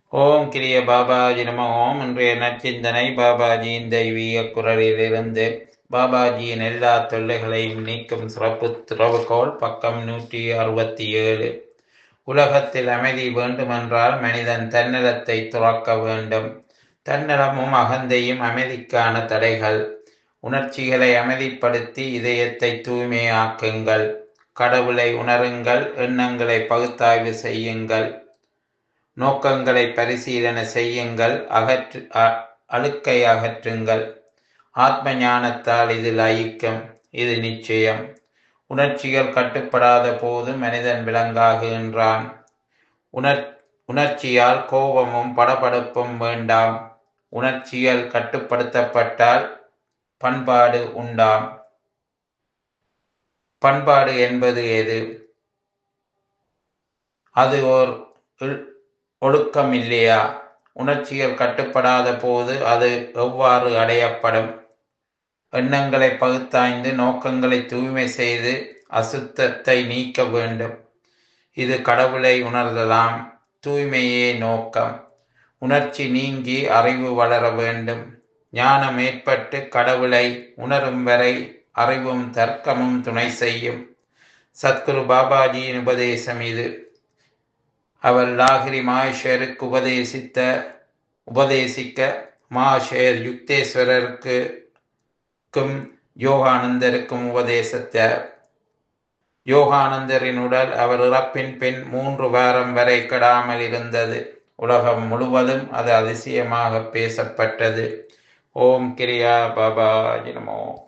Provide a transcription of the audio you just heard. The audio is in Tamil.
ஓம் கிரிய பாபாஜி நம ஓம் இன்றைய நற்சிந்தனை பாபாஜியின் தெய்வீக குரலிலிருந்து பாபாஜியின் எல்லா தொல்லைகளையும் நீக்கும் சிறப்பு திறவுகோள் பக்கம் நூற்றி அறுபத்தி ஏழு உலகத்தில் அமைதி வேண்டுமென்றால் மனிதன் தன்னலத்தை துறக்க வேண்டும் தன்னலமும் அகந்தையும் அமைதிக்கான தடைகள் உணர்ச்சிகளை அமைதிப்படுத்தி இதயத்தை தூய்மையாக்குங்கள் கடவுளை உணருங்கள் எண்ணங்களை பகுத்தாய்வு செய்யுங்கள் நோக்கங்களை பரிசீலனை செய்யுங்கள் அகற்று அ- அழுக்கை அகற்றுங்கள் ஆத்ம ஞானத்தால் இது லயிக்கும் இது நிச்சயம் உணர்ச்சிகள் கட்டுப்படாத போது மனிதன் விலங்காகுகின்றான் உணர் உணர்ச்சியால் கோபமும் படபடப்பும் வேண்டாம் உணர்ச்சிகள் கட்டுப்படுத்தப்பட்டால் பண்பாடு உண்டாம் பண்பாடு என்பது எது அது ஓர் இல்- ஒழுக்கம் இல்லையா உணர்ச்சிகள் கட்டுப்படாத போது அது எவ்வாறு அடையப்படும் எண்ணங்களை பகுத்தாய்ந்து நோக்கங்களை தூய்மை செய்து அசுத்தத்தை நீக்க வேண்டும் இது கடவுளை உணர்தலாம் தூய்மையே நோக்கம் உணர்ச்சி நீங்கி அறிவு வளர வேண்டும் ஞானம் ஏற்பட்டு கடவுளை உணரும் வரை அறிவும் தர்க்கமும் துணை செய்யும் சத்குரு பாபாஜியின் உபதேசம் இது அவர் லாகிரி மாஹேஷருக்கு உபதேசித்த உபதேசிக்க மாஹேர் யுக்தேஸ்வரருக்கும் யோகானந்தருக்கும் உபதேசித்தார் யோகானந்தரின் உடல் அவர் இறப்பின் பின் மூன்று வாரம் வரை கெடாமல் இருந்தது உலகம் முழுவதும் அது அதிசயமாக பேசப்பட்டது ஓம் கிரியா பாபா நமோ